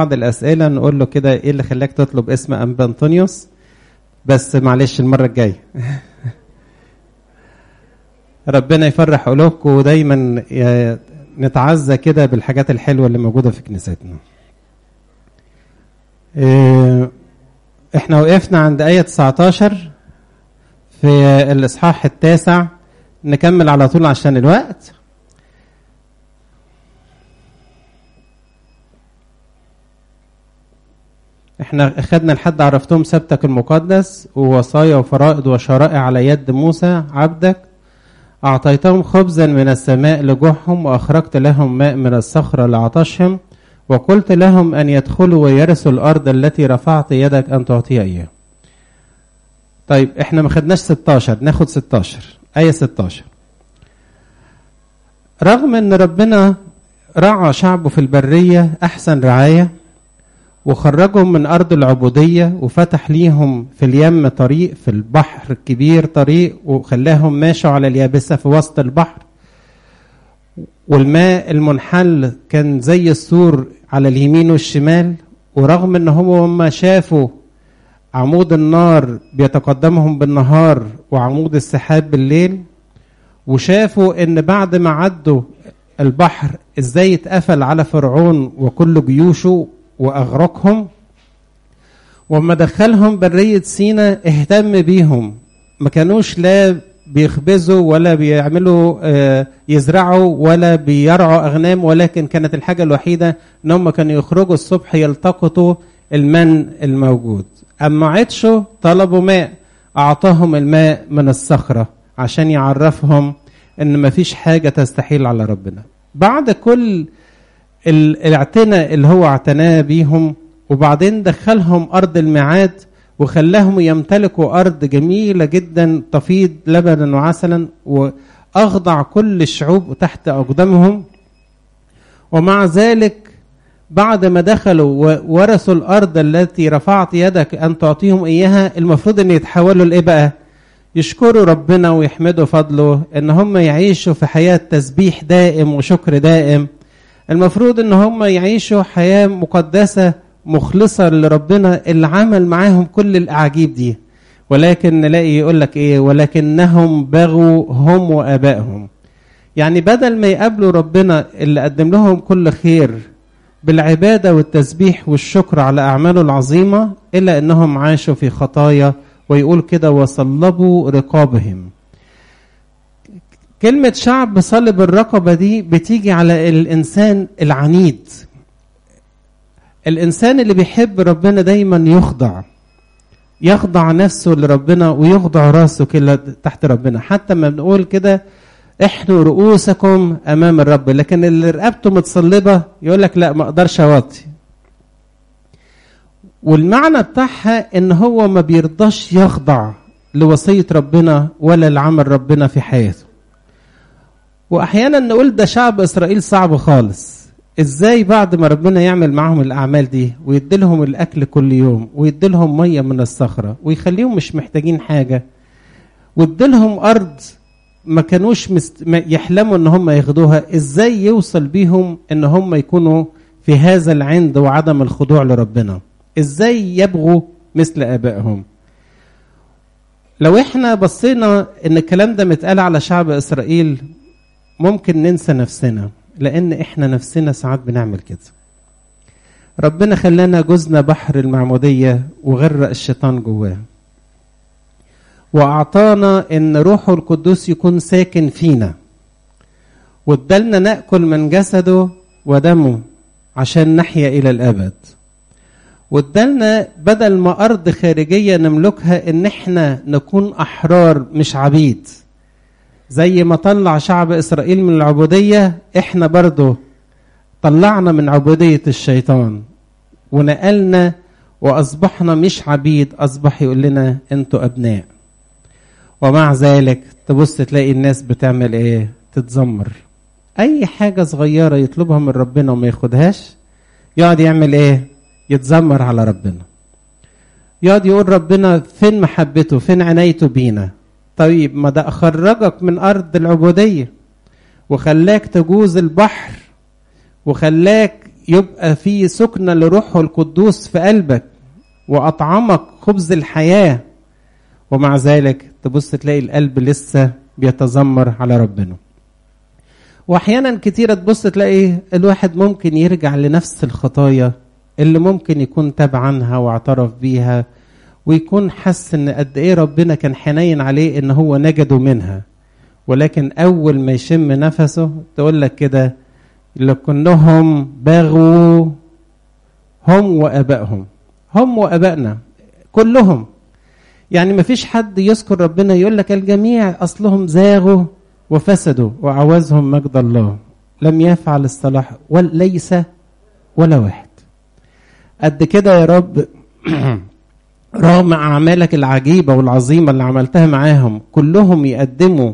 بعض الاسئله نقول له كده ايه اللي خلاك تطلب اسم انبا انطونيوس بس معلش المره الجايه ربنا يفرح قلوبكم ودايما ي- نتعزى كده بالحاجات الحلوه اللي موجوده في كنيستنا إيه، احنا وقفنا عند آية 19 في الإصحاح التاسع نكمل على طول عشان الوقت احنا خدنا لحد عرفتهم سبتك المقدس ووصايا وفرائض وشرائع على يد موسى عبدك أعطيتهم خبزا من السماء لجوعهم وأخرجت لهم ماء من الصخرة لعطشهم وقلت لهم أن يدخلوا ويرثوا الأرض التي رفعت يدك أن تعطيها إياه طيب احنا ما خدناش 16 ناخد 16 آية 16 رغم ان ربنا رعى شعبه في البرية أحسن رعاية وخرجهم من أرض العبودية وفتح ليهم في اليم طريق في البحر الكبير طريق وخلاهم ماشوا على اليابسة في وسط البحر والماء المنحل كان زي السور على اليمين والشمال ورغم ان هم هم شافوا عمود النار بيتقدمهم بالنهار وعمود السحاب بالليل وشافوا ان بعد ما عدوا البحر ازاي اتقفل على فرعون وكل جيوشه واغرقهم وما دخلهم برية سينا اهتم بيهم ما كانوش لا بيخبزوا ولا بيعملوا آه، يزرعوا ولا بيرعوا اغنام ولكن كانت الحاجه الوحيده ان هم كانوا يخرجوا الصبح يلتقطوا المن الموجود اما عطشوا طلبوا ماء اعطاهم الماء من الصخره عشان يعرفهم ان مفيش حاجه تستحيل على ربنا بعد كل ال- الاعتناء اللي هو اعتناه بيهم وبعدين دخلهم ارض الميعاد وخلاهم يمتلكوا ارض جميله جدا تفيض لبنا وعسلا واخضع كل الشعوب تحت اقدامهم ومع ذلك بعد ما دخلوا وورثوا الارض التي رفعت يدك ان تعطيهم اياها المفروض ان يتحولوا لايه بقى؟ يشكروا ربنا ويحمدوا فضله ان هم يعيشوا في حياه تسبيح دائم وشكر دائم المفروض ان هم يعيشوا حياه مقدسه مخلصه لربنا اللي عمل معاهم كل الاعاجيب دي ولكن نلاقي يقول لك ايه ولكنهم بغوا هم وابائهم يعني بدل ما يقابلوا ربنا اللي قدم لهم كل خير بالعباده والتسبيح والشكر على اعماله العظيمه الا انهم عاشوا في خطايا ويقول كده وصلبوا رقابهم كلمة شعب صلب الرقبة دي بتيجي على الإنسان العنيد الإنسان اللي بيحب ربنا دايما يخضع يخضع نفسه لربنا ويخضع راسه كده تحت ربنا حتى ما بنقول كده احنوا رؤوسكم امام الرب لكن اللي رقبته متصلبه يقول لك لا ما اقدرش اوطي والمعنى بتاعها ان هو ما بيرضاش يخضع لوصيه ربنا ولا لعمل ربنا في حياته واحيانا نقول ده شعب اسرائيل صعب خالص ازاي بعد ما ربنا يعمل معاهم الاعمال دي ويديلهم الاكل كل يوم ويديلهم ميه من الصخره ويخليهم مش محتاجين حاجه ويديلهم ارض ما كانوش مست... ما يحلموا ان هم ياخدوها ازاي يوصل بيهم ان هم يكونوا في هذا العند وعدم الخضوع لربنا ازاي يبغوا مثل ابائهم لو احنا بصينا ان الكلام ده متقال على شعب اسرائيل ممكن ننسى نفسنا لان احنا نفسنا ساعات بنعمل كده ربنا خلانا جزنا بحر المعمودية وغرق الشيطان جواه وأعطانا إن روحه القدوس يكون ساكن فينا وادالنا نأكل من جسده ودمه عشان نحيا إلى الأبد وادالنا بدل ما أرض خارجية نملكها إن إحنا نكون أحرار مش عبيد زي ما طلع شعب إسرائيل من العبودية إحنا برضو طلعنا من عبودية الشيطان ونقلنا وأصبحنا مش عبيد أصبح يقول لنا أنتوا أبناء ومع ذلك تبص تلاقي الناس بتعمل إيه تتذمر أي حاجة صغيرة يطلبها من ربنا وما ياخدهاش يقعد يعمل إيه يتذمر على ربنا يقعد يقول ربنا فين محبته فين عنايته بينا طيب ما ده أخرجك من أرض العبودية وخلاك تجوز البحر وخلاك يبقى في سكنة لروحه القدوس في قلبك وأطعمك خبز الحياة ومع ذلك تبص تلاقي القلب لسه بيتذمر على ربنا واحيانا كتيرة تبص تلاقي الواحد ممكن يرجع لنفس الخطايا اللي ممكن يكون تاب عنها واعترف بيها ويكون حس ان قد ايه ربنا كان حنين عليه ان هو نجده منها ولكن اول ما يشم نفسه تقول لك كده لكنهم باغوا هم وابائهم هم وابائنا كلهم يعني ما فيش حد يذكر ربنا يقول لك الجميع اصلهم زاغوا وفسدوا وعوزهم مجد الله لم يفعل الصلاح وليس ولا واحد قد كده يا رب رغم اعمالك العجيبه والعظيمه اللي عملتها معاهم كلهم يقدموا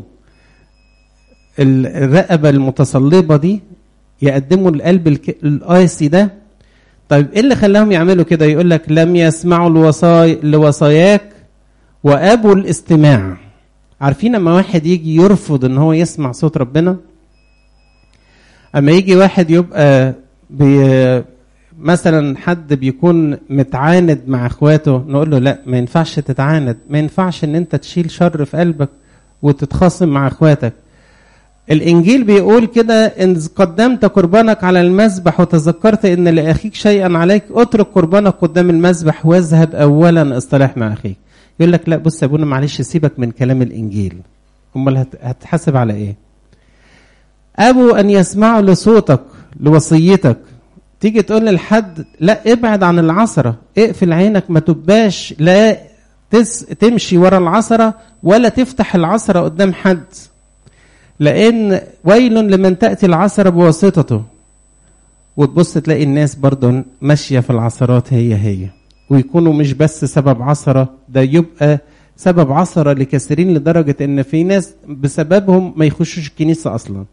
الرقبه المتصلبه دي يقدموا القلب القاسي ده طيب ايه اللي خلاهم يعملوا كده يقول لك لم يسمعوا الوصاي لوصاياك وابوا الاستماع عارفين اما واحد يجي يرفض ان هو يسمع صوت ربنا اما يجي واحد يبقى بي مثلا حد بيكون متعاند مع اخواته نقول له لا ما ينفعش تتعاند ما ينفعش ان انت تشيل شر في قلبك وتتخاصم مع اخواتك الانجيل بيقول كده ان قدمت قربانك على المذبح وتذكرت ان لاخيك شيئا عليك اترك قربانك قدام المذبح واذهب اولا اصطلح مع اخيك يقول لك لا بص يا ابونا معلش سيبك من كلام الانجيل امال هتحاسب على ايه ابوا ان يسمعوا لصوتك لوصيتك تيجي تقول لحد لا ابعد عن العصرة اقفل عينك ما تباش لا تس تمشي ورا العصرة ولا تفتح العصرة قدام حد لأن ويل لمن تأتي العصرة بواسطته وتبص تلاقي الناس برضو ماشية في العصرات هي هي ويكونوا مش بس سبب عصرة ده يبقى سبب عصرة لكثيرين لدرجة ان في ناس بسببهم ما يخشوش الكنيسة اصلا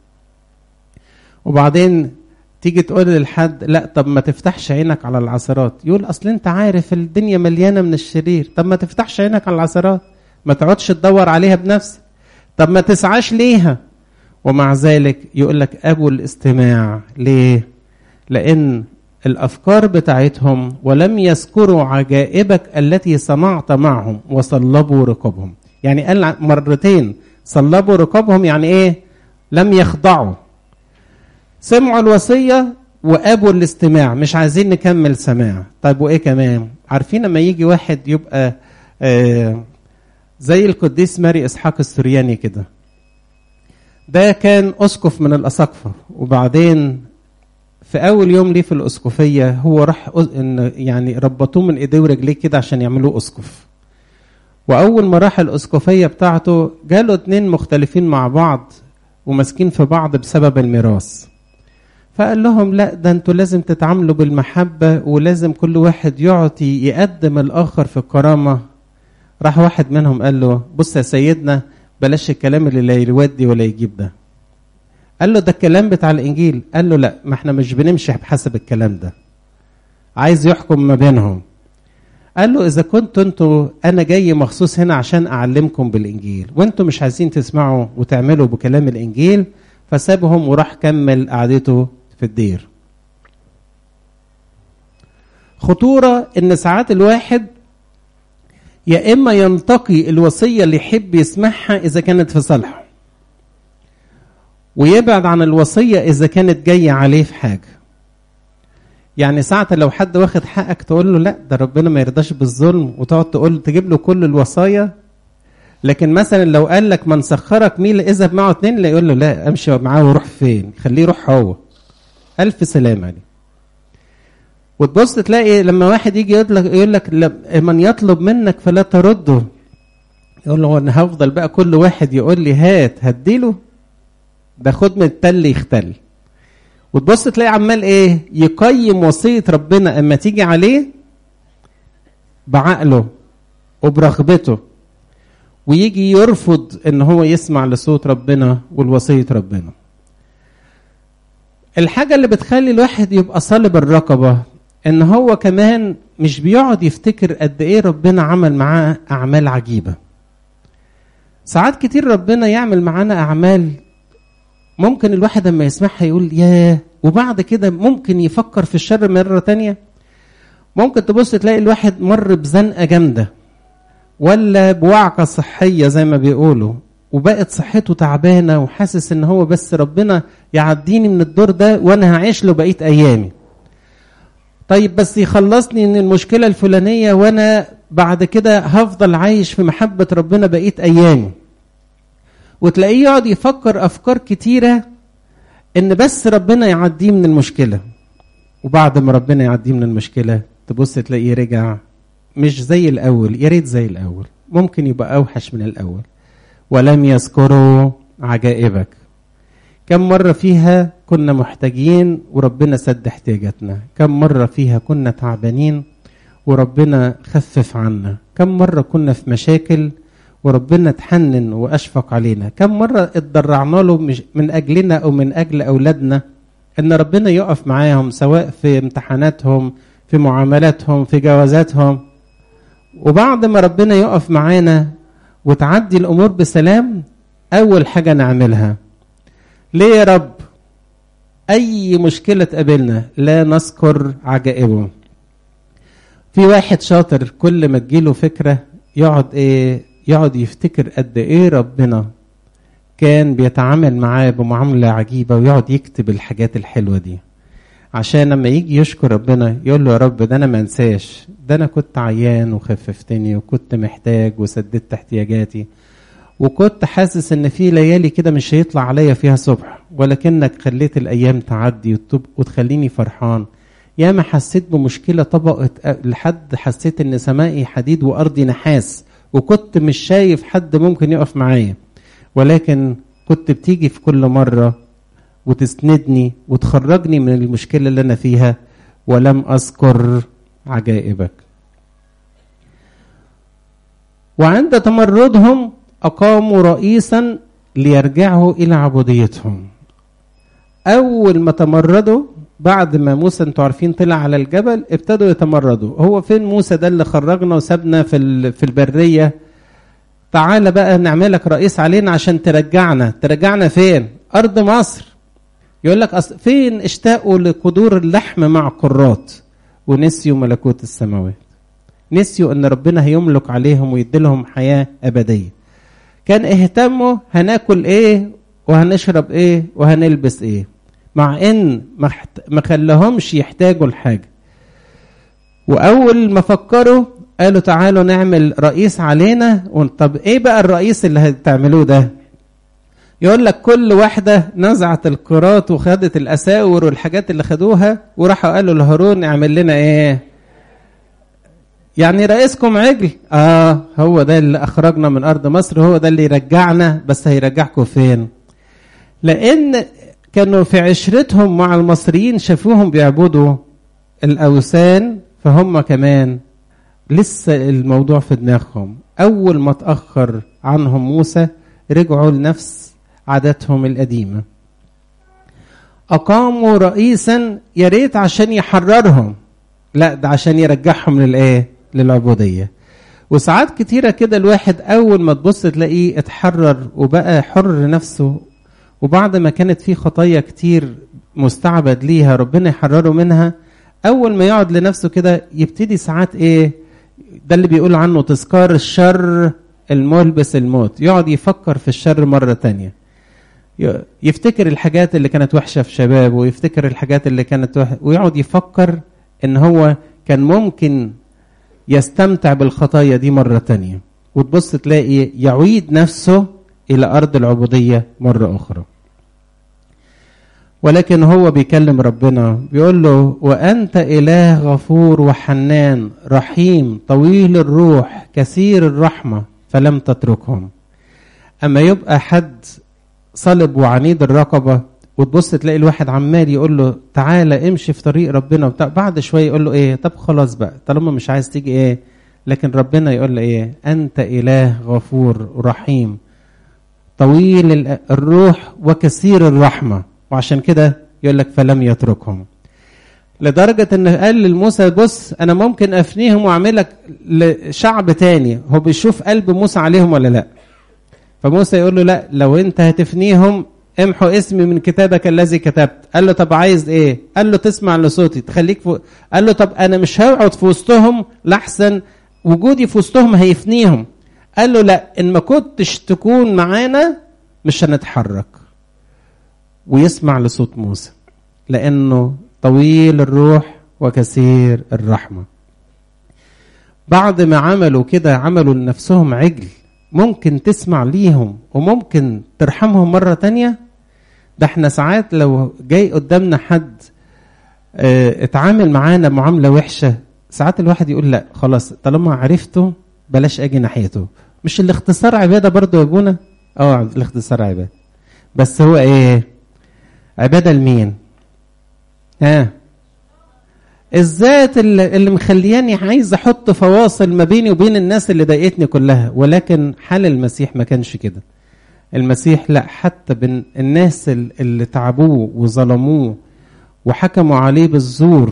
وبعدين تيجي تقول للحد لا طب ما تفتحش عينك على العثرات يقول اصل انت عارف الدنيا مليانه من الشرير طب ما تفتحش عينك على العثرات ما تقعدش تدور عليها بنفسك طب ما تسعاش ليها ومع ذلك يقول لك ابو الاستماع ليه لان الافكار بتاعتهم ولم يذكروا عجائبك التي صنعت معهم وصلبوا ركابهم يعني قال مرتين صلبوا ركابهم يعني ايه لم يخضعوا سمعوا الوصية وأبوا الاستماع مش عايزين نكمل سماع طيب وإيه كمان عارفين لما يجي واحد يبقى آه زي القديس ماري إسحاق السرياني كده ده كان أسقف من الأساقفة وبعدين في أول يوم ليه في الأسقفية هو راح إن يعني ربطوه من إيديه ورجليه كده عشان يعملوه أسقف وأول ما راح الأسقفية بتاعته جاله اتنين مختلفين مع بعض وماسكين في بعض بسبب الميراث فقال لهم لا ده انتوا لازم تتعاملوا بالمحبة ولازم كل واحد يعطي يقدم الآخر في الكرامة راح واحد منهم قال له بص يا سيدنا بلاش الكلام اللي لا يودي ولا يجيب ده قال له ده الكلام بتاع الإنجيل قال له لا ما احنا مش بنمشي بحسب الكلام ده عايز يحكم ما بينهم قال له إذا كنتوا انتوا أنا جاي مخصوص هنا عشان أعلمكم بالإنجيل وانتوا مش عايزين تسمعوا وتعملوا بكلام الإنجيل فسابهم وراح كمل قعدته في الدير خطورة ان ساعات الواحد يا اما ينتقي الوصية اللي يحب يسمعها اذا كانت في صالحه ويبعد عن الوصية اذا كانت جاية عليه في حاجة يعني ساعة لو حد واخد حقك تقول له لا ده ربنا ما يرضاش بالظلم وتقعد تقول تجيب له كل الوصايا لكن مثلا لو قال لك من سخرك ميل اذهب معه اتنين لا يقول له لا امشي معاه وروح فين خليه يروح هو الف سلامه عليه وتبص تلاقي لما واحد يجي يقول لك يقول لك من يطلب منك فلا ترده يقول له انا هفضل بقى كل واحد يقول لي هات هديله ده خد من التل يختل وتبص تلاقي عمال ايه يقيم وصيه ربنا اما تيجي عليه بعقله وبرغبته ويجي يرفض ان هو يسمع لصوت ربنا والوصيه ربنا الحاجه اللي بتخلي الواحد يبقى صلب الرقبه ان هو كمان مش بيقعد يفتكر قد ايه ربنا عمل معاه اعمال عجيبه ساعات كتير ربنا يعمل معانا اعمال ممكن الواحد لما يسمعها يقول ياه وبعد كده ممكن يفكر في الشر مرة تانية ممكن تبص تلاقي الواحد مر بزنقة جامدة ولا بوعكة صحية زي ما بيقولوا وبقت صحته تعبانة وحاسس ان هو بس ربنا يعديني من الدور ده وانا هعيش له بقية ايامي طيب بس يخلصني من المشكلة الفلانية وانا بعد كده هفضل عايش في محبة ربنا بقية ايامي وتلاقيه يقعد يفكر افكار كتيرة ان بس ربنا يعديه من المشكلة وبعد ما ربنا يعديه من المشكلة تبص تلاقيه رجع مش زي الاول يا ريت زي الاول ممكن يبقى اوحش من الاول ولم يذكروا عجائبك كم مرة فيها كنا محتاجين وربنا سد احتياجاتنا كم مرة فيها كنا تعبانين وربنا خفف عنا كم مرة كنا في مشاكل وربنا تحنن وأشفق علينا كم مرة اتضرعنا له مش من أجلنا أو من أجل أولادنا إن ربنا يقف معاهم سواء في امتحاناتهم في معاملاتهم في جوازاتهم وبعد ما ربنا يقف معانا وتعدي الامور بسلام اول حاجه نعملها ليه يا رب اي مشكله تقابلنا لا نذكر عجائبه في واحد شاطر كل ما تجيله فكره يقعد ايه يقعد يفتكر قد ايه ربنا كان بيتعامل معاه بمعامله عجيبه ويقعد يكتب الحاجات الحلوه دي عشان لما يجي يشكر ربنا يقول له يا رب ده انا ما انساش ده انا كنت عيان وخففتني وكنت محتاج وسددت احتياجاتي وكنت حاسس ان في ليالي كده مش هيطلع عليا فيها صبح ولكنك خليت الايام تعدي وتخليني فرحان يا ما حسيت بمشكله طبقت لحد حسيت ان سمائي حديد وارضي نحاس وكنت مش شايف حد ممكن يقف معايا ولكن كنت بتيجي في كل مره وتسندني وتخرجني من المشكلة اللي أنا فيها ولم أذكر عجائبك وعند تمردهم أقاموا رئيسا ليرجعوا إلى عبوديتهم أول ما تمردوا بعد ما موسى انتوا عارفين طلع على الجبل ابتدوا يتمردوا هو فين موسى ده اللي خرجنا وسابنا في في البريه تعالى بقى نعملك رئيس علينا عشان ترجعنا ترجعنا فين ارض مصر يقول لك أصل فين اشتاقوا لقدور اللحم مع قرات ونسيوا ملكوت السماوات نسيوا ان ربنا هيملك عليهم ويديلهم حياه ابديه كان اهتموا هناكل ايه وهنشرب ايه وهنلبس ايه مع ان ما خلاهمش يحتاجوا لحاجه واول ما فكروا قالوا تعالوا نعمل رئيس علينا طب ايه بقى الرئيس اللي هتعملوه ده يقول لك كل واحدة نزعت القراط وخدت الأساور والحاجات اللي خدوها وراحوا قالوا لهارون اعمل لنا إيه؟ يعني رئيسكم عجل؟ آه هو ده اللي أخرجنا من أرض مصر هو ده اللي يرجعنا بس هيرجعكم فين؟ لأن كانوا في عشرتهم مع المصريين شافوهم بيعبدوا الأوثان فهم كمان لسه الموضوع في دماغهم أول ما تأخر عنهم موسى رجعوا لنفس عاداتهم القديمة أقاموا رئيسا يا ريت عشان يحررهم لا ده عشان يرجعهم للإيه؟ للعبودية وساعات كتيرة كده الواحد أول ما تبص تلاقيه اتحرر وبقى حر نفسه وبعد ما كانت في خطايا كتير مستعبد ليها ربنا يحرره منها أول ما يقعد لنفسه كده يبتدي ساعات إيه ده اللي بيقول عنه تذكار الشر الملبس الموت يقعد يفكر في الشر مرة تانية يفتكر الحاجات اللي كانت وحشة في شبابه ويفتكر الحاجات اللي كانت وح... ويقعد يفكر ان هو كان ممكن يستمتع بالخطايا دي مرة تانية وتبص تلاقي يعيد نفسه إلى أرض العبودية مرة أخرى ولكن هو بيكلم ربنا بيقول له وأنت إله غفور وحنان رحيم طويل الروح كثير الرحمة فلم تتركهم أما يبقى حد صلب وعنيد الرقبة وتبص تلاقي الواحد عمال يقول له تعالى امشي في طريق ربنا وبتاع بعد شويه يقول له ايه طب خلاص بقى طالما مش عايز تيجي ايه لكن ربنا يقول له ايه انت اله غفور رحيم طويل الروح وكثير الرحمه وعشان كده يقول لك فلم يتركهم لدرجة ان قال لموسى بص انا ممكن افنيهم واعملك لشعب تاني هو بيشوف قلب موسى عليهم ولا لا فموسى يقول له لا لو انت هتفنيهم امحو اسمي من كتابك الذي كتبت قال له طب عايز ايه قال له تسمع لصوتي تخليك فوق قال له طب انا مش هقعد في وسطهم لحسن وجودي في وسطهم هيفنيهم قال له لا ان ما كنتش تكون معانا مش هنتحرك ويسمع لصوت موسى لانه طويل الروح وكثير الرحمه بعد ما عملوا كده عملوا لنفسهم عجل ممكن تسمع ليهم وممكن ترحمهم مرة تانية ده احنا ساعات لو جاي قدامنا حد اه اتعامل معانا معاملة وحشة ساعات الواحد يقول لا خلاص طالما عرفته بلاش اجي ناحيته مش الاختصار عبادة برضو يا ابونا اه الاختصار عبادة بس هو ايه عبادة لمين ها الذات اللي, اللي مخلياني عايز احط فواصل ما بيني وبين الناس اللي ضايقتني كلها ولكن حال المسيح ما كانش كده المسيح لا حتى بين الناس اللي تعبوه وظلموه وحكموا عليه بالزور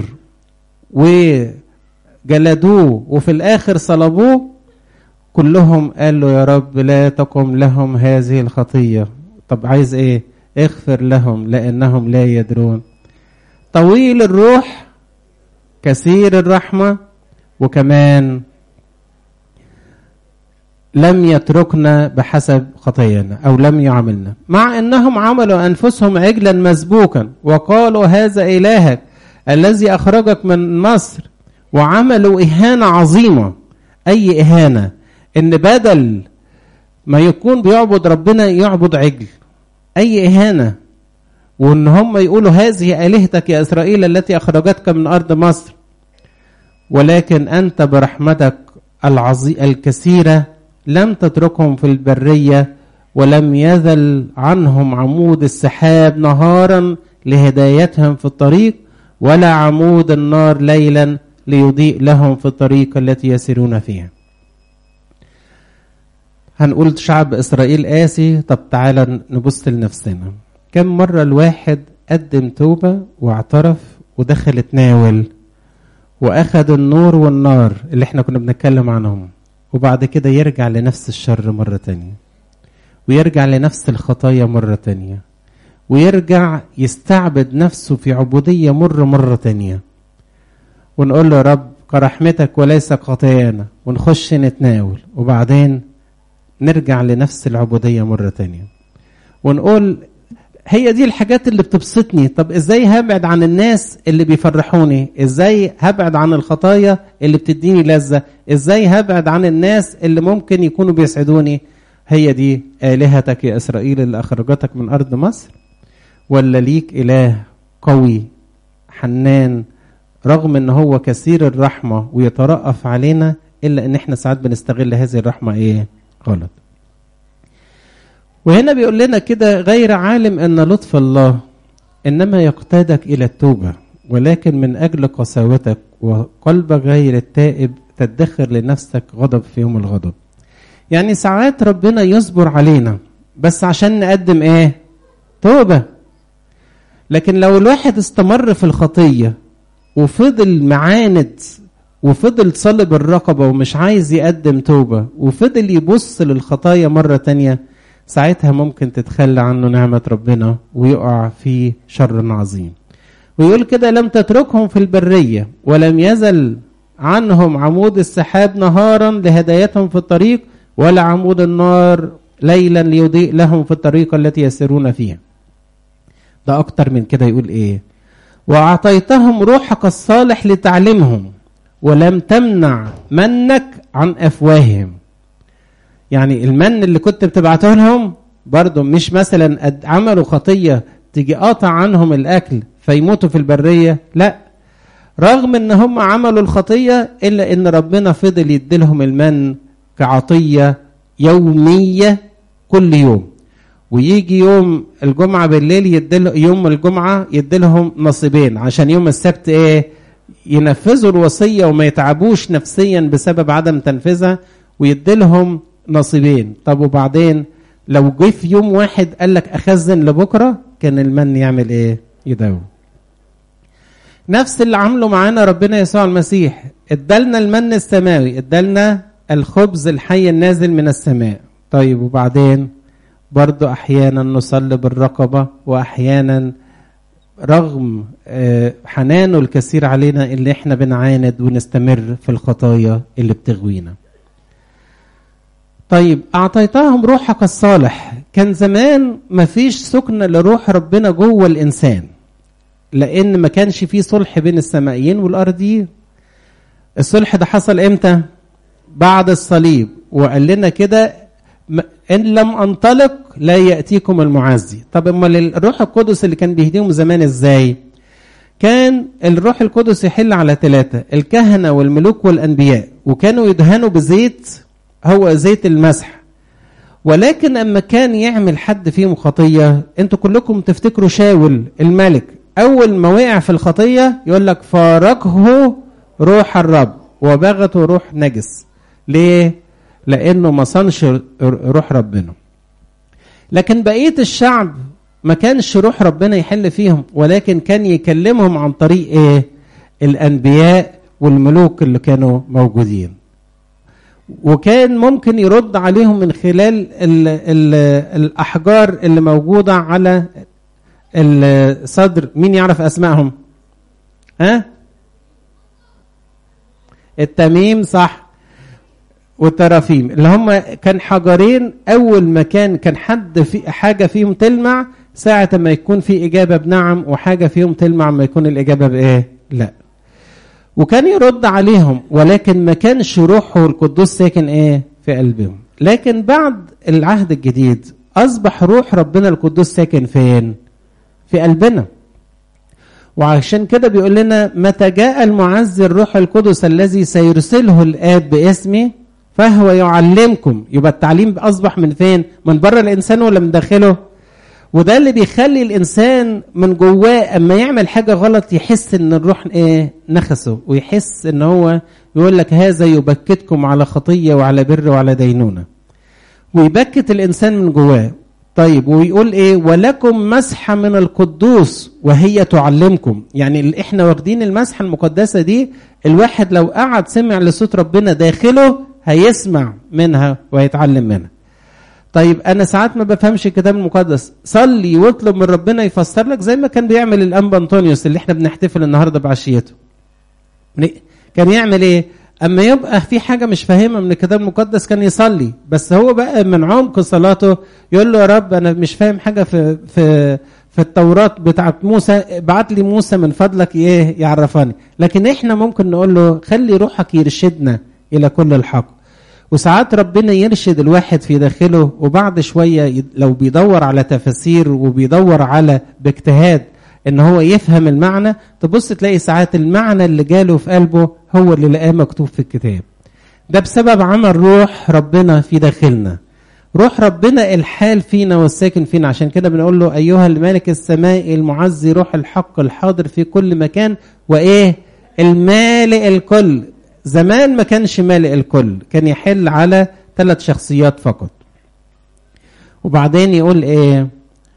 وجلدوه وفي الاخر صلبوه كلهم قال له يا رب لا تقم لهم هذه الخطيه طب عايز ايه اغفر لهم لانهم لا يدرون طويل الروح كثير الرحمة وكمان لم يتركنا بحسب خطايانا أو لم يعملنا مع أنهم عملوا أنفسهم عجلا مسبوكا وقالوا هذا إلهك الذي أخرجك من مصر وعملوا إهانة عظيمة أي إهانة إن بدل ما يكون بيعبد ربنا يعبد عجل أي إهانة وان هم يقولوا هذه الهتك يا اسرائيل التي اخرجتك من ارض مصر ولكن انت برحمتك العظي الكثيره لم تتركهم في البريه ولم يزل عنهم عمود السحاب نهارا لهدايتهم في الطريق ولا عمود النار ليلا ليضيء لهم في الطريق التي يسيرون فيها هنقول شعب اسرائيل قاسي طب تعالى نبص لنفسنا كم مرة الواحد قدم توبة واعترف ودخل اتناول وأخد النور والنار اللي احنا كنا بنتكلم عنهم وبعد كده يرجع لنفس الشر مرة تانية ويرجع لنفس الخطايا مرة تانية ويرجع يستعبد نفسه في عبودية مر مرة تانية ونقول له يا رب كرحمتك وليس خطايانا ونخش نتناول وبعدين نرجع لنفس العبودية مرة تانية ونقول هي دي الحاجات اللي بتبسطني طب ازاي هبعد عن الناس اللي بيفرحوني ازاي هبعد عن الخطايا اللي بتديني لذة ازاي هبعد عن الناس اللي ممكن يكونوا بيسعدوني هي دي آلهتك يا إسرائيل اللي أخرجتك من أرض مصر ولا ليك إله قوي حنان رغم ان هو كثير الرحمة ويترأف علينا إلا ان احنا ساعات بنستغل هذه الرحمة ايه غلط وهنا بيقول لنا كده غير عالم ان لطف الله انما يقتادك الى التوبه ولكن من اجل قساوتك وقلبك غير التائب تدخر لنفسك غضب في يوم الغضب يعني ساعات ربنا يصبر علينا بس عشان نقدم ايه توبه لكن لو الواحد استمر في الخطيه وفضل معاند وفضل صلب الرقبه ومش عايز يقدم توبه وفضل يبص للخطايا مره تانيه ساعتها ممكن تتخلى عنه نعمة ربنا ويقع في شر عظيم ويقول كده لم تتركهم في البرية ولم يزل عنهم عمود السحاب نهارا لهدايتهم في الطريق ولا عمود النار ليلا ليضيء لهم في الطريق التي يسيرون فيها ده أكتر من كده يقول إيه وأعطيتهم روحك الصالح لتعلمهم ولم تمنع منك عن أفواههم يعني المن اللي كنت بتبعته لهم برضه مش مثلا عملوا خطيه تيجي قاطع عنهم الاكل فيموتوا في البريه لا رغم ان هم عملوا الخطيه الا ان ربنا فضل يديلهم المن كعطيه يوميه كل يوم ويجي يوم الجمعه بالليل يدل يوم الجمعه يديلهم نصيبين عشان يوم السبت ايه ينفذوا الوصيه وما يتعبوش نفسيا بسبب عدم تنفيذها ويديلهم نصيبين طب وبعدين لو جه في يوم واحد قال لك اخزن لبكره كان المن يعمل ايه يداوم نفس اللي عمله معانا ربنا يسوع المسيح ادالنا المن السماوي ادالنا الخبز الحي النازل من السماء طيب وبعدين برضو احيانا نصلي بالرقبه واحيانا رغم حنانه الكثير علينا اللي احنا بنعاند ونستمر في الخطايا اللي بتغوينا طيب اعطيتهم روحك الصالح كان زمان مفيش سكن لروح ربنا جوه الانسان لان ما كانش فيه صلح بين السمائيين والارضيين الصلح ده حصل امتى بعد الصليب وقال لنا كده ان لم انطلق لا ياتيكم المعزي طب امال الروح القدس اللي كان بيهديهم زمان ازاي كان الروح القدس يحل على ثلاثة الكهنة والملوك والأنبياء وكانوا يدهنوا بزيت هو زيت المسح ولكن أما كان يعمل حد فيهم خطية انتوا كلكم تفتكروا شاول الملك أول ما وقع في الخطية يقول لك فارقه روح الرب وبغته روح نجس ليه؟ لأنه ما صنش روح ربنا لكن بقية الشعب ما كانش روح ربنا يحل فيهم ولكن كان يكلمهم عن طريق ايه الانبياء والملوك اللي كانوا موجودين وكان ممكن يرد عليهم من خلال ال ال الاحجار اللي موجوده على الصدر مين يعرف اسمائهم ها التميم صح والترافيم اللي هم كان حجرين اول ما كان كان حد في حاجه فيهم تلمع ساعة ما يكون في إجابة بنعم وحاجة فيهم تلمع ما يكون الإجابة بإيه؟ لا. وكان يرد عليهم ولكن ما كانش روحه القدوس ساكن إيه؟ في قلبهم. لكن بعد العهد الجديد أصبح روح ربنا القدوس ساكن فين؟ في قلبنا. وعشان كده بيقول لنا متى جاء المعزي الروح القدس الذي سيرسله الآب باسمي فهو يعلمكم يبقى التعليم أصبح من فين؟ من بره الإنسان ولا من داخله؟ وده اللي بيخلي الانسان من جواه اما يعمل حاجه غلط يحس ان الروح ايه نخسه ويحس ان هو يقول لك هذا يبكتكم على خطيه وعلى بر وعلى دينونه ويبكت الانسان من جواه طيب ويقول ايه ولكم مسحه من القدوس وهي تعلمكم يعني اللي احنا واخدين المسحه المقدسه دي الواحد لو قعد سمع لصوت ربنا داخله هيسمع منها وهيتعلم منها طيب انا ساعات ما بفهمش الكتاب المقدس صلي واطلب من ربنا يفسر لك زي ما كان بيعمل الانبا انطونيوس اللي احنا بنحتفل النهارده بعشيته كان يعمل ايه اما يبقى في حاجه مش فاهمها من الكتاب المقدس كان يصلي بس هو بقى من عمق صلاته يقول له يا رب انا مش فاهم حاجه في في في التوراة بتاعت موسى ابعت لي موسى من فضلك ايه يعرفني لكن احنا ممكن نقول له خلي روحك يرشدنا الى كل الحق وساعات ربنا يرشد الواحد في داخله وبعد شويه لو بيدور على تفاسير وبيدور على باجتهاد ان هو يفهم المعنى تبص تلاقي ساعات المعنى اللي جاله في قلبه هو اللي لقاه مكتوب في الكتاب ده بسبب عمل روح ربنا في داخلنا روح ربنا الحال فينا والساكن فينا عشان كده بنقول له ايها الملك السمائي المعزي روح الحق الحاضر في كل مكان وايه المالئ الكل زمان ما كانش مالئ الكل كان يحل على ثلاث شخصيات فقط وبعدين يقول ايه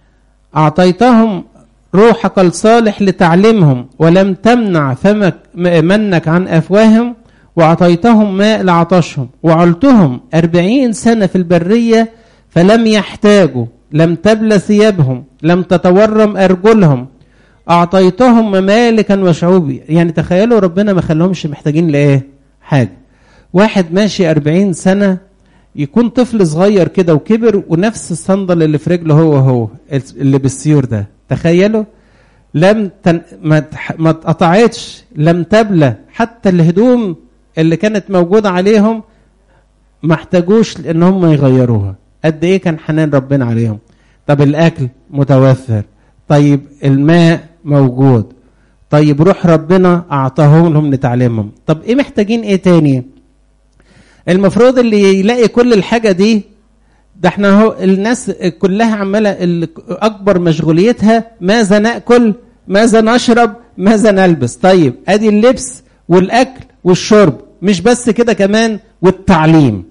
اعطيتهم روحك الصالح لتعلمهم ولم تمنع فمك منك عن افواههم واعطيتهم ماء لعطشهم وعلتهم أربعين سنة في البرية فلم يحتاجوا لم تبل ثيابهم لم تتورم أرجلهم أعطيتهم ممالكا وشعوبي يعني تخيلوا ربنا ما خلهمش محتاجين لإيه حاجة واحد ماشي أربعين سنة يكون طفل صغير كده وكبر ونفس الصندل اللي في رجله هو هو اللي بالسيور ده تخيلوا لم تن... ما ما اتقطعتش لم تبلى حتى الهدوم اللي كانت موجودة عليهم ما احتاجوش ان هم يغيروها قد ايه كان حنان ربنا عليهم طب الاكل متوفر طيب الماء موجود طيب روح ربنا اعطاهم لهم لتعليمهم طب ايه محتاجين ايه تاني المفروض اللي يلاقي كل الحاجة دي ده احنا هو الناس كلها عمالة اكبر مشغوليتها ماذا ناكل ماذا نشرب ماذا نلبس طيب ادي اللبس والاكل والشرب مش بس كده كمان والتعليم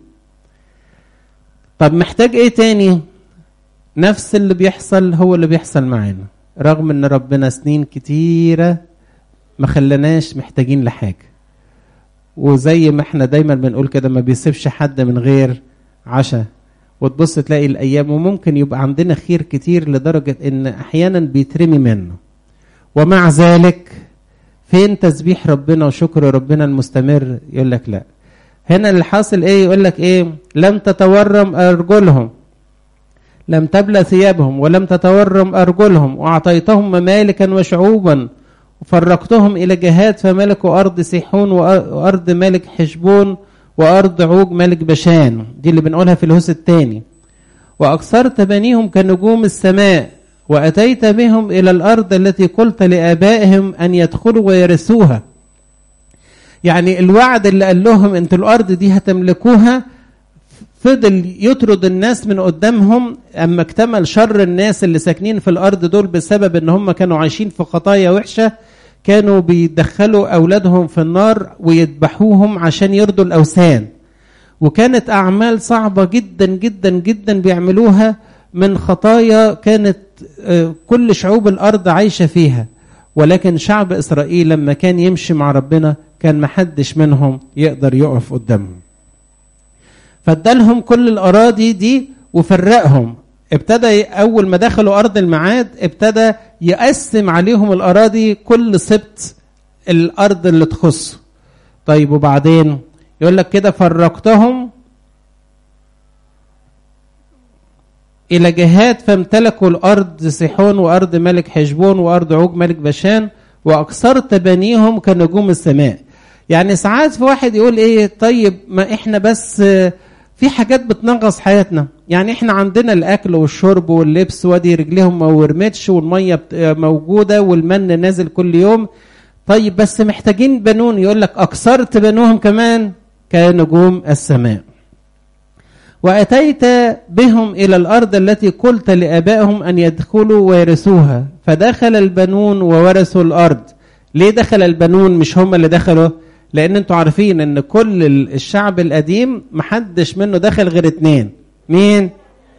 طب محتاج ايه تاني نفس اللي بيحصل هو اللي بيحصل معانا رغم ان ربنا سنين كتيرة ما خلناش محتاجين لحاجة وزي ما احنا دايما بنقول كده ما بيسيبش حد من غير عشاء وتبص تلاقي الايام وممكن يبقى عندنا خير كتير لدرجه ان احيانا بيترمي منه ومع ذلك فين تسبيح ربنا وشكر ربنا المستمر يقول لك لا هنا اللي حاصل ايه يقول لك ايه لم تتورم ارجلهم لم تبلى ثيابهم ولم تتورم ارجلهم واعطيتهم ممالكا وشعوبا وفرقتهم الى جهات فملكوا ارض سيحون وارض ملك حشبون وارض عوج ملك بشان دي اللي بنقولها في الهوس الثاني واكثرت بنيهم كنجوم السماء واتيت بهم الى الارض التي قلت لابائهم ان يدخلوا ويرثوها يعني الوعد اللي قال لهم انتوا الارض دي هتملكوها فضل يطرد الناس من قدامهم اما اكتمل شر الناس اللي ساكنين في الارض دول بسبب ان هم كانوا عايشين في خطايا وحشه كانوا بيدخلوا اولادهم في النار ويذبحوهم عشان يرضوا الاوثان وكانت اعمال صعبه جدا جدا جدا بيعملوها من خطايا كانت كل شعوب الارض عايشه فيها ولكن شعب اسرائيل لما كان يمشي مع ربنا كان محدش منهم يقدر يقف قدامهم فادالهم كل الاراضي دي وفرقهم ابتدى اول ما دخلوا ارض الميعاد ابتدى يقسم عليهم الاراضي كل سبت الارض اللي تخصه طيب وبعدين يقول لك كده فرقتهم الى جهات فامتلكوا الارض سيحون وارض ملك حشبون وارض عوج ملك بشان واكثرت بنيهم كنجوم السماء يعني ساعات في واحد يقول ايه طيب ما احنا بس في حاجات بتنغص حياتنا يعني احنا عندنا الاكل والشرب واللبس وادي رجليهم ما ورمتش والميه موجوده والمن نازل كل يوم طيب بس محتاجين بنون يقول لك اكثرت بنوهم كمان كنجوم السماء واتيت بهم الى الارض التي قلت لابائهم ان يدخلوا ويرثوها فدخل البنون وورثوا الارض ليه دخل البنون مش هم اللي دخلوا لان انتوا عارفين ان كل الشعب القديم محدش منه دخل غير اتنين مين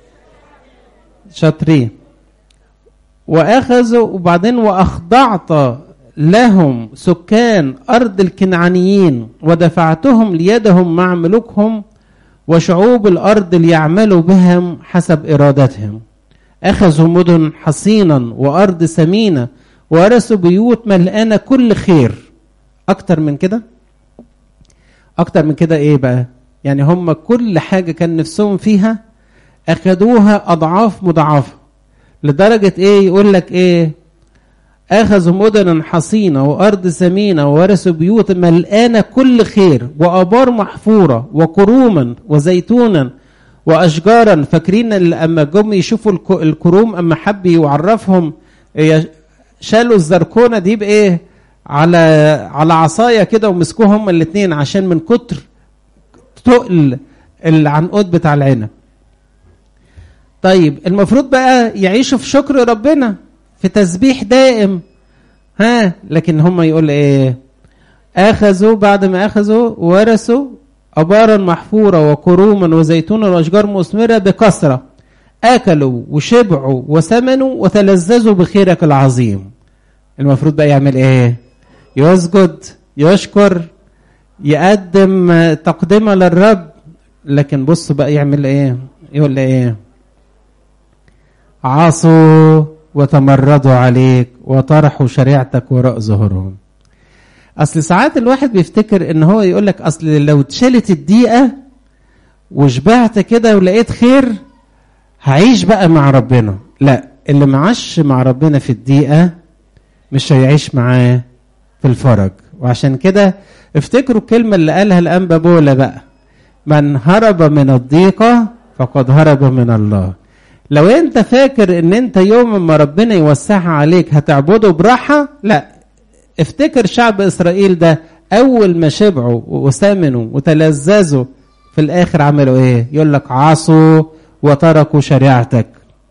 شاطرين واخذوا وبعدين واخضعت لهم سكان ارض الكنعانيين ودفعتهم ليدهم مع ملوكهم وشعوب الارض ليعملوا بهم حسب ارادتهم اخذوا مدن حصينا وارض سمينه ورثوا بيوت ملقانه كل خير اكتر من كده اكتر من كده ايه بقى يعني هم كل حاجه كان نفسهم فيها اخذوها اضعاف مضاعفه لدرجه ايه يقول لك ايه اخذوا مدنا حصينه وارض سمينه وورثوا بيوت ملقانه كل خير وابار محفوره وكروما وزيتونا واشجارا فاكرين اما جم يشوفوا الكروم اما حب يعرفهم شالوا الزركونه دي بايه على على عصايه كده ومسكوها هما الاثنين عشان من كتر تقل العنقود بتاع العنب طيب المفروض بقى يعيشوا في شكر ربنا في تسبيح دائم ها لكن هم يقول ايه اخذوا بعد ما اخذوا ورثوا ابارا محفوره وكروما وزيتونا واشجار مثمره بكثره اكلوا وشبعوا وثمنوا وتلذذوا بخيرك العظيم المفروض بقى يعمل ايه يسجد يشكر يقدم تقدمه للرب لكن بص بقى يعمل ايه يقول ايه عصوا وتمردوا عليك وطرحوا شريعتك وراء ظهورهم اصل ساعات الواحد بيفتكر ان هو يقول لك اصل لو اتشالت الدقيقه وشبعت كده ولقيت خير هعيش بقى مع ربنا لا اللي معاش مع ربنا في الدقيقه مش هيعيش معاه في الفرج وعشان كده افتكروا الكلمه اللي قالها الانبا بولا بقى من هرب من الضيقه فقد هرب من الله لو انت فاكر ان انت يوم ما ربنا يوسعها عليك هتعبده براحة لا افتكر شعب اسرائيل ده اول ما شبعوا وثمنوا وتلذذوا في الاخر عملوا ايه يقول لك عصوا وتركوا شريعتك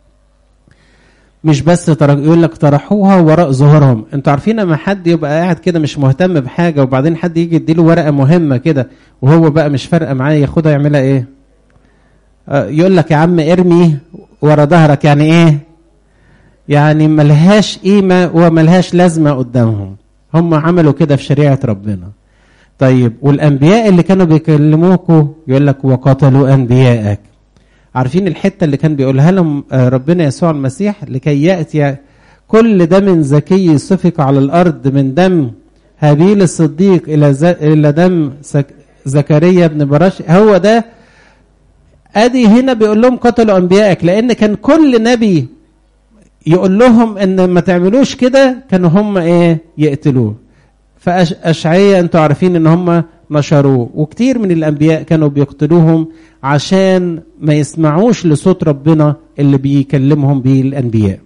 مش بس ترك يقول لك طرحوها وراء ظهورهم انتوا عارفين لما حد يبقى قاعد كده مش مهتم بحاجه وبعدين حد يجي يديله ورقه مهمه كده وهو بقى مش فارقه معاه ياخدها يعملها ايه يقول لك يا عم ارمي ورا ظهرك يعني ايه يعني ملهاش قيمه وملهاش لازمه قدامهم هم عملوا كده في شريعه ربنا طيب والانبياء اللي كانوا بيكلموكوا يقول لك وقتلوا انبياءك عارفين الحته اللي كان بيقولها لهم ربنا يسوع المسيح لكي ياتي كل دم زكي سفك على الارض من دم هابيل الصديق الى الى دم زكريا بن براش هو ده ادي هنا بيقول لهم قتلوا انبيائك لان كان كل نبي يقول لهم ان ما تعملوش كده كانوا هم ايه يقتلوه فاشعياء انتوا عارفين ان هم نشروه وكتير من الانبياء كانوا بيقتلوهم عشان ما يسمعوش لصوت ربنا اللي بيكلمهم بيه الانبياء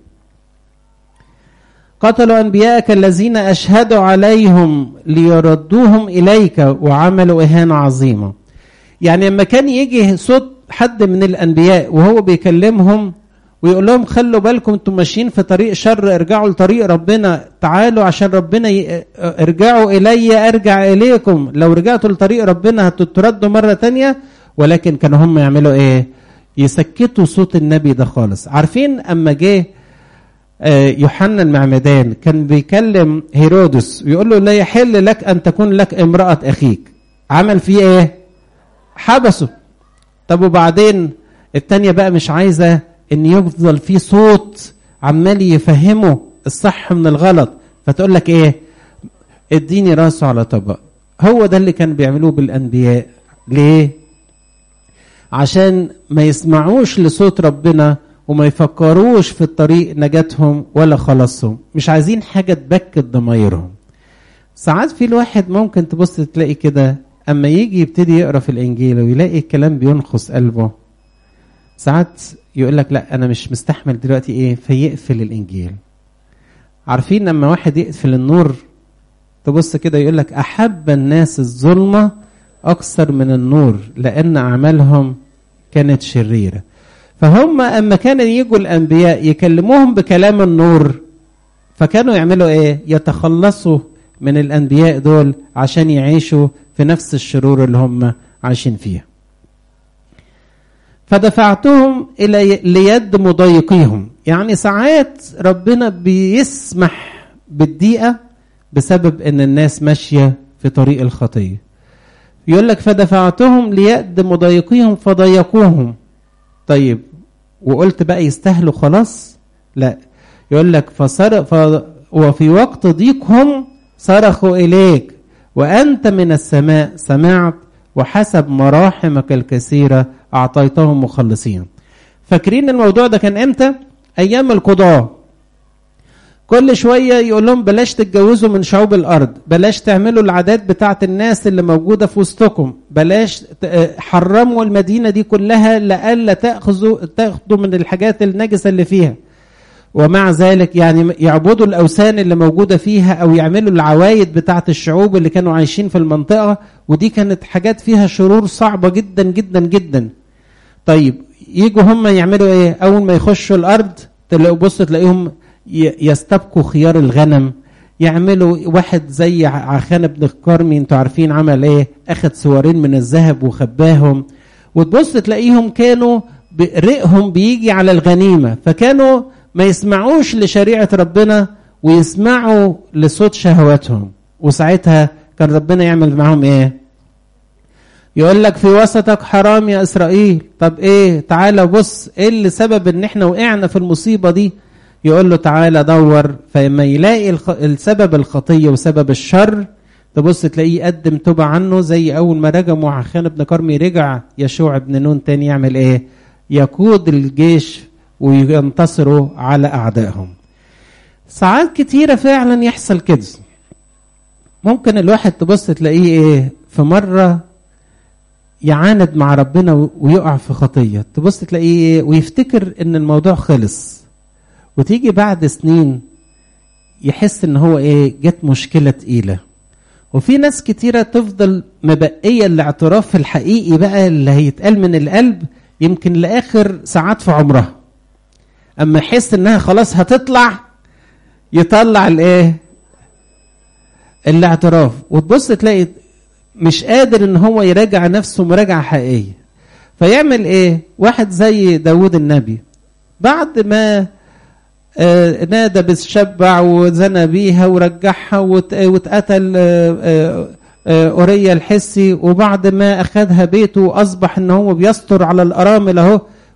قتلوا انبياءك الذين اشهدوا عليهم ليردوهم اليك وعملوا اهانه عظيمه يعني لما كان يجي صوت حد من الانبياء وهو بيكلمهم ويقول لهم خلوا بالكم انتم ماشيين في طريق شر ارجعوا لطريق ربنا تعالوا عشان ربنا ي... ارجعوا الي ارجع اليكم لو رجعتوا لطريق ربنا هتتردوا مره تانية ولكن كانوا هم يعملوا ايه يسكتوا صوت النبي ده خالص عارفين اما جه يوحنا المعمدان كان بيكلم هيرودس ويقول له لا يحل لك ان تكون لك امراه اخيك عمل فيه ايه حبسه طب وبعدين التانية بقى مش عايزه ان يفضل في صوت عمال يفهمه الصح من الغلط فتقول لك ايه اديني راسه على طبق هو ده اللي كان بيعملوه بالانبياء ليه عشان ما يسمعوش لصوت ربنا وما يفكروش في الطريق نجاتهم ولا خلاصهم مش عايزين حاجة تبكت ضمايرهم ساعات في الواحد ممكن تبص تلاقي كده اما يجي يبتدي يقرا في الانجيل ويلاقي الكلام بينخص قلبه ساعات يقول لك لا انا مش مستحمل دلوقتي ايه فيقفل الانجيل عارفين لما واحد يقفل النور تبص كده يقول لك احب الناس الظلمه اكثر من النور لان اعمالهم كانت شريره فهم اما كانوا يجوا الانبياء يكلموهم بكلام النور فكانوا يعملوا ايه يتخلصوا من الانبياء دول عشان يعيشوا في نفس الشرور اللي هم عايشين فيها فدفعتهم الى ليد مضايقيهم يعني ساعات ربنا بيسمح بالضيقه بسبب ان الناس ماشيه في طريق الخطيه يقول لك فدفعتهم ليد مضايقيهم فضايقوهم طيب وقلت بقى يستاهلوا خلاص لا يقول لك فصر ف... وفي وقت ضيقهم صرخوا اليك وانت من السماء سمعت وحسب مراحمك الكثيره اعطيتهم مخلصين فاكرين الموضوع ده كان امتى ايام القضاه كل شوية يقول لهم بلاش تتجوزوا من شعوب الأرض بلاش تعملوا العادات بتاعت الناس اللي موجودة في وسطكم بلاش حرموا المدينة دي كلها لألا تأخذوا تاخدوا من الحاجات النجسة اللي فيها ومع ذلك يعني يعبدوا الأوثان اللي موجودة فيها أو يعملوا العوايد بتاعت الشعوب اللي كانوا عايشين في المنطقة ودي كانت حاجات فيها شرور صعبة جدا جدا جدا طيب يجوا هم يعملوا ايه أول ما يخشوا الأرض تلاقوا بص تلاقيهم يستبقوا خيار الغنم يعملوا واحد زي عخان بن الكرمي انتوا عارفين عمل ايه اخد سوارين من الذهب وخباهم وتبص تلاقيهم كانوا رقهم بيجي على الغنيمه فكانوا ما يسمعوش لشريعه ربنا ويسمعوا لصوت شهواتهم وساعتها كان ربنا يعمل معاهم ايه يقول لك في وسطك حرام يا اسرائيل طب ايه تعالى بص ايه اللي سبب ان احنا وقعنا في المصيبه دي يقول له تعالى دور فلما يلاقي السبب الخطيه وسبب الشر تبص تلاقيه يقدم توبه عنه زي اول ما رجموا عخان بن كرمي رجع يشوع بن نون تاني يعمل ايه؟ يقود الجيش وينتصروا على اعدائهم. ساعات كتيره فعلا يحصل كده. ممكن الواحد تبص تلاقيه ايه؟ في مره يعاند مع ربنا ويقع في خطيه، تبص تلاقيه ايه؟ ويفتكر ان الموضوع خلص. وتيجي بعد سنين يحس ان هو ايه جت مشكله تقيله وفي ناس كتيره تفضل مبقيه الاعتراف الحقيقي بقى اللي هيتقال من القلب يمكن لاخر ساعات في عمرها اما يحس انها خلاص هتطلع يطلع الايه الاعتراف وتبص تلاقي مش قادر ان هو يراجع نفسه مراجعه حقيقيه فيعمل ايه واحد زي داود النبي بعد ما آه نادى بالشبع وزنى بيها ورجعها واتقتل آه آه اوريا الحسي وبعد ما اخذها بيته واصبح ان هو بيستر على الارامل اهو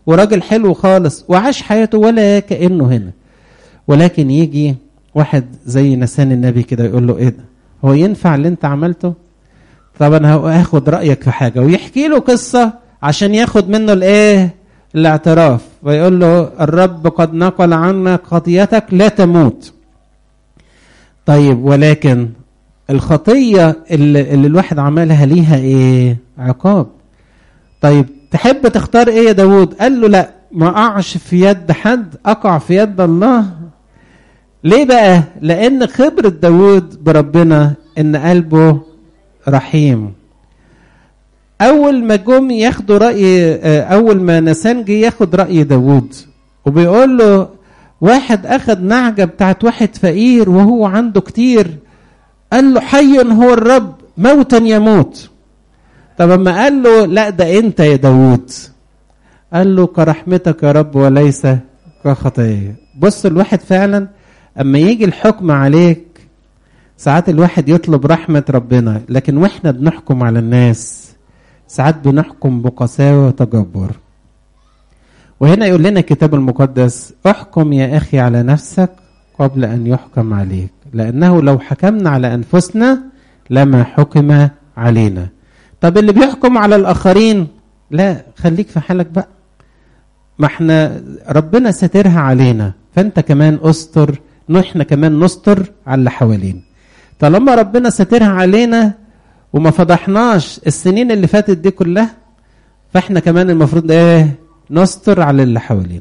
وراجل حلو خالص وعاش حياته ولا كانه هنا ولكن يجي واحد زي نسان النبي كده يقول له ايه ده هو ينفع اللي انت عملته طب انا هاخد رايك في حاجه ويحكي له قصه عشان ياخد منه الايه الاعتراف ويقول له الرب قد نقل عنك خطيتك لا تموت طيب ولكن الخطيه اللي, اللي الواحد عملها ليها ايه عقاب طيب تحب تختار ايه يا داود قال له لا ما اقعش في يد حد اقع في يد الله ليه بقى لان خبرة داود بربنا ان قلبه رحيم اول ما جم ياخدوا راي اول ما نسان جه ياخد راي داود وبيقول له واحد اخذ نعجه بتاعت واحد فقير وهو عنده كتير قال له حي هو الرب موتا يموت طب اما قال له لا ده انت يا داود قال له كرحمتك يا رب وليس كخطايا بص الواحد فعلا اما يجي الحكم عليك ساعات الواحد يطلب رحمة ربنا لكن واحنا بنحكم على الناس ساعات بنحكم بقساوة وتجبر وهنا يقول لنا الكتاب المقدس احكم يا أخي على نفسك قبل أن يحكم عليك لأنه لو حكمنا على أنفسنا لما حكم علينا طب اللي بيحكم على الآخرين لا خليك في حالك بقى ما احنا ربنا ساترها علينا فانت كمان استر احنا كمان نستر على اللي حوالينا طالما ربنا ساترها علينا وما فضحناش السنين اللي فاتت دي كلها فاحنا كمان المفروض ايه نستر على اللي حوالينا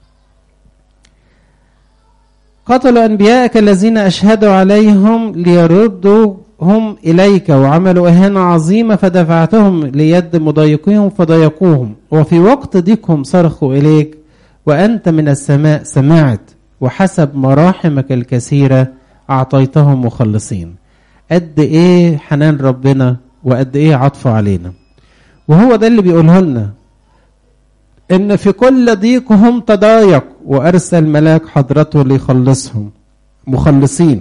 قتلوا انبياءك الذين اشهدوا عليهم ليردوهم اليك وعملوا اهانه عظيمه فدفعتهم ليد مضايقيهم فضايقوهم وفي وقت ضيقهم صرخوا اليك وانت من السماء سمعت وحسب مراحمك الكثيره اعطيتهم مخلصين قد ايه حنان ربنا وقد ايه عطفه علينا وهو ده اللي بيقوله لنا ان في كل ضيقهم تضايق وارسل ملاك حضرته ليخلصهم مخلصين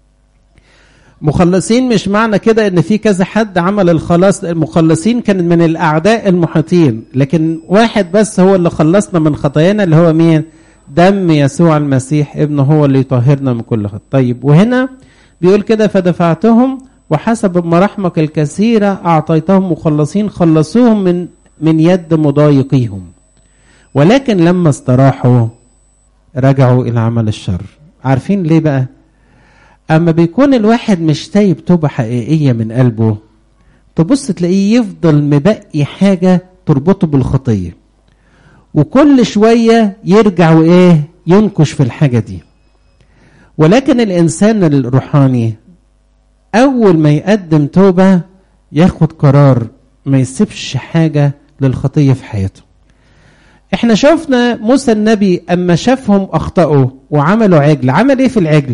مخلصين مش معنى كده ان في كذا حد عمل الخلاص المخلصين كان من الاعداء المحيطين لكن واحد بس هو اللي خلصنا من خطايانا اللي هو مين دم يسوع المسيح ابنه هو اللي يطهرنا من كل خطأ طيب وهنا بيقول كده فدفعتهم وحسب مراحمك الكثيرة أعطيتهم مخلصين خلصوهم من من يد مضايقيهم ولكن لما استراحوا رجعوا إلى عمل الشر عارفين ليه بقى أما بيكون الواحد مش تايب توبة حقيقية من قلبه تبص تلاقيه يفضل مبقي حاجة تربطه بالخطية وكل شوية يرجع وإيه ينكش في الحاجة دي ولكن الإنسان الروحاني أول ما يقدم توبة ياخد قرار ما يسيبش حاجة للخطية في حياته احنا شفنا موسى النبي اما شافهم اخطأوا وعملوا عجل عمل ايه في العجل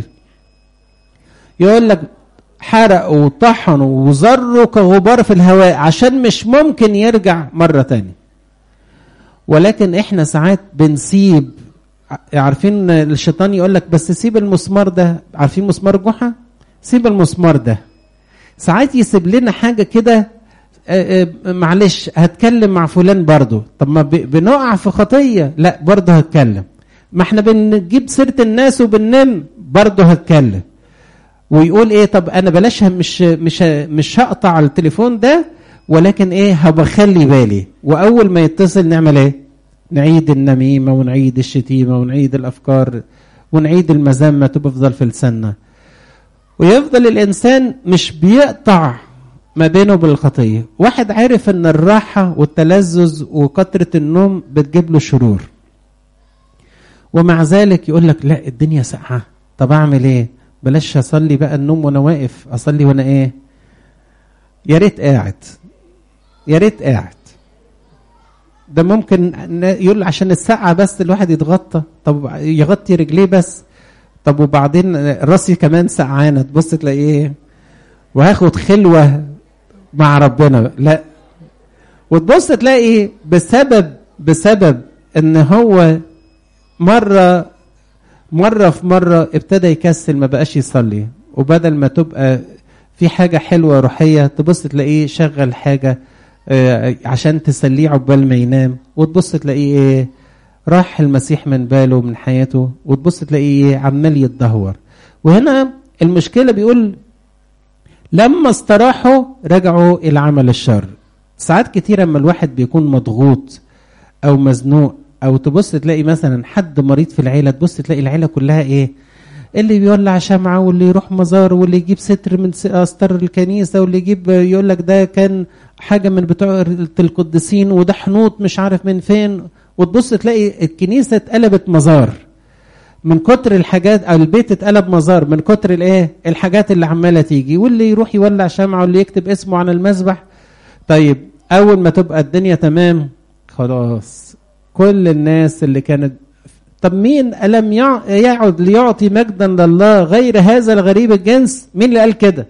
يقول لك حرقوا وطحنوا وزروا كغبار في الهواء عشان مش ممكن يرجع مرة تانية ولكن احنا ساعات بنسيب عارفين الشيطان يقول لك بس سيب المسمار ده عارفين مسمار جحا سيب المسمار ده ساعات يسيب لنا حاجة كده معلش هتكلم مع فلان برضه طب ما بنقع في خطيه لا برضه هتكلم ما احنا بنجيب سيره الناس وبننام برضه هتكلم ويقول ايه طب انا بلاش مش مش مش هقطع التليفون ده ولكن ايه هبخلي بالي واول ما يتصل نعمل ايه نعيد النميمه ونعيد الشتيمه ونعيد الافكار ونعيد المذمه تفضل في لساننا ويفضل الانسان مش بيقطع ما بينه وبين الخطية واحد عارف ان الراحة والتلذذ وكثرة النوم بتجيب له شرور ومع ذلك يقول لك لا الدنيا ساقعة طب اعمل ايه بلاش اصلي بقى النوم وانا واقف اصلي وانا ايه يا ريت قاعد يا ريت قاعد ده ممكن يقول عشان الساعة بس الواحد يتغطى طب يغطي رجليه بس طب وبعدين راسي كمان سقعانة تبص تلاقي ايه وهاخد خلوة مع ربنا لا وتبص تلاقي بسبب بسبب ان هو مرة مرة في مرة ابتدى يكسل ما بقاش يصلي وبدل ما تبقى في حاجة حلوة روحية تبص تلاقيه شغل حاجة عشان تسليه عقبال ما ينام وتبص تلاقيه ايه راح المسيح من باله من حياته وتبص تلاقيه ايه عمال يتدهور وهنا المشكله بيقول لما استراحوا رجعوا الى عمل الشر ساعات كتير اما الواحد بيكون مضغوط او مزنوق او تبص تلاقي مثلا حد مريض في العيله تبص تلاقي العيله كلها ايه اللي بيولع شمعة واللي يروح مزار واللي يجيب ستر من أستر الكنيسة واللي يجيب يقول لك ده كان حاجة من بتوع القديسين وده حنوط مش عارف من فين وتبص تلاقي الكنيسة اتقلبت مزار من كتر الحاجات او البيت اتقلب مزار من كتر الايه الحاجات اللي عماله تيجي واللي يروح يولع شمعة واللي يكتب اسمه على المذبح طيب اول ما تبقى الدنيا تمام خلاص كل الناس اللي كانت طب مين ألم يعد ليعطي مجدا لله غير هذا الغريب الجنس مين اللي قال كده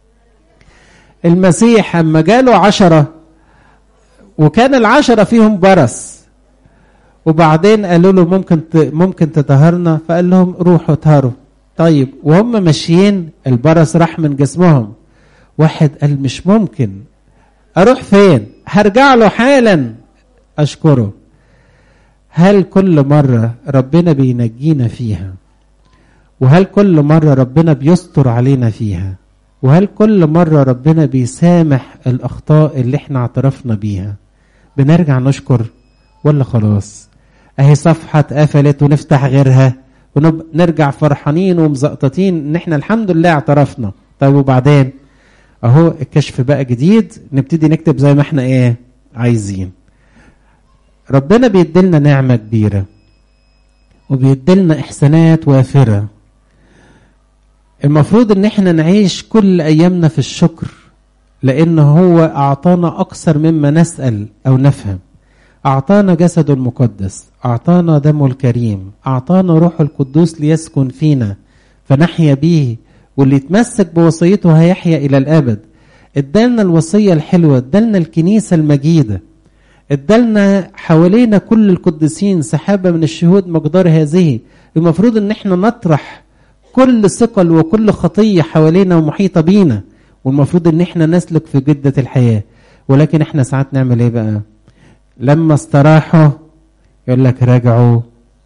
المسيح أما جاله عشرة وكان العشرة فيهم برص وبعدين قالوا له ممكن ممكن تطهرنا فقال لهم روحوا اطهروا طيب وهم ماشيين البرص راح من جسمهم واحد قال مش ممكن اروح فين هرجع له حالا اشكره هل كل مرة ربنا بينجينا فيها وهل كل مرة ربنا بيستر علينا فيها وهل كل مرة ربنا بيسامح الأخطاء اللي احنا اعترفنا بيها بنرجع نشكر ولا خلاص اهي صفحة اتقفلت ونفتح غيرها ونرجع فرحانين ومزقططين ان احنا الحمد لله اعترفنا طيب وبعدين اهو الكشف بقى جديد نبتدي نكتب زي ما احنا ايه عايزين ربنا بيديلنا نعمة كبيرة وبيديلنا إحسانات وافرة المفروض إن إحنا نعيش كل أيامنا في الشكر لأن هو أعطانا أكثر مما نسأل أو نفهم أعطانا جسده المقدس أعطانا دمه الكريم أعطانا روح القدوس ليسكن فينا فنحيا به واللي يتمسك بوصيته هيحيا إلى الأبد ادالنا الوصية الحلوة ادالنا الكنيسة المجيدة ادالنا حوالينا كل القديسين سحابة من الشهود مقدار هذه المفروض ان احنا نطرح كل ثقل وكل خطية حوالينا ومحيطة بينا والمفروض ان احنا نسلك في جدة الحياة ولكن احنا ساعات نعمل ايه بقى لما استراحوا يقول لك راجعوا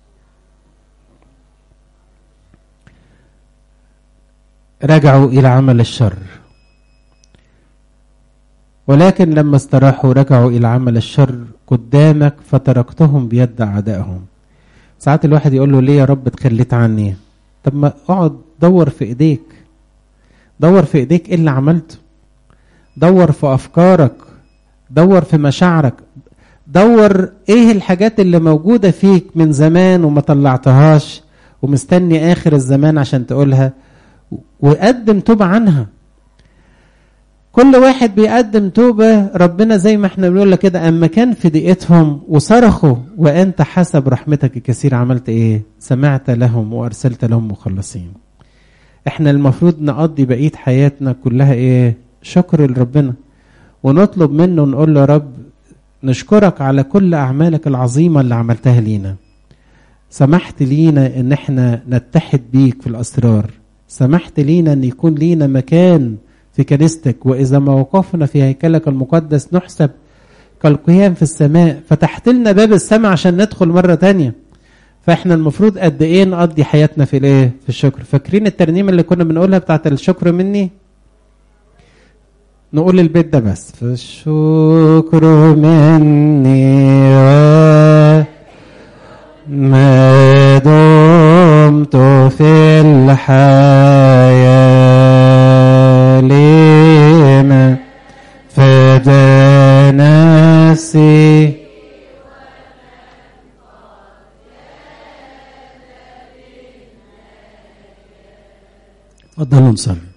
رجعوا الى عمل الشر ولكن لما استراحوا رجعوا إلى عمل الشر قدامك فتركتهم بيد أعدائهم ساعات الواحد يقول له ليه يا رب تخليت عني طب ما اقعد دور في ايديك دور في ايديك ايه اللي عملته دور في افكارك دور في مشاعرك دور ايه الحاجات اللي موجودة فيك من زمان وما طلعتهاش ومستني اخر الزمان عشان تقولها وقدم توبة عنها كل واحد بيقدم توبة ربنا زي ما احنا بنقول كده اما كان في ضيقتهم وصرخوا وانت حسب رحمتك الكثير عملت ايه سمعت لهم وارسلت لهم مخلصين احنا المفروض نقضي بقية حياتنا كلها ايه شكر لربنا ونطلب منه نقول له يا رب نشكرك على كل اعمالك العظيمة اللي عملتها لينا سمحت لينا ان احنا نتحد بيك في الاسرار سمحت لينا ان يكون لينا مكان في كنيستك وإذا ما وقفنا في هيكلك المقدس نحسب كالقيام في السماء فتحت لنا باب السماء عشان ندخل مرة تانية فاحنا المفروض قد ايه نقضي حياتنا في الايه في الشكر فاكرين الترنيمة اللي كنا بنقولها بتاعت الشكر مني نقول البيت ده بس فالشكر مني و ما دمت في الحياة لما فدى نفسي اتفضلوا نصلي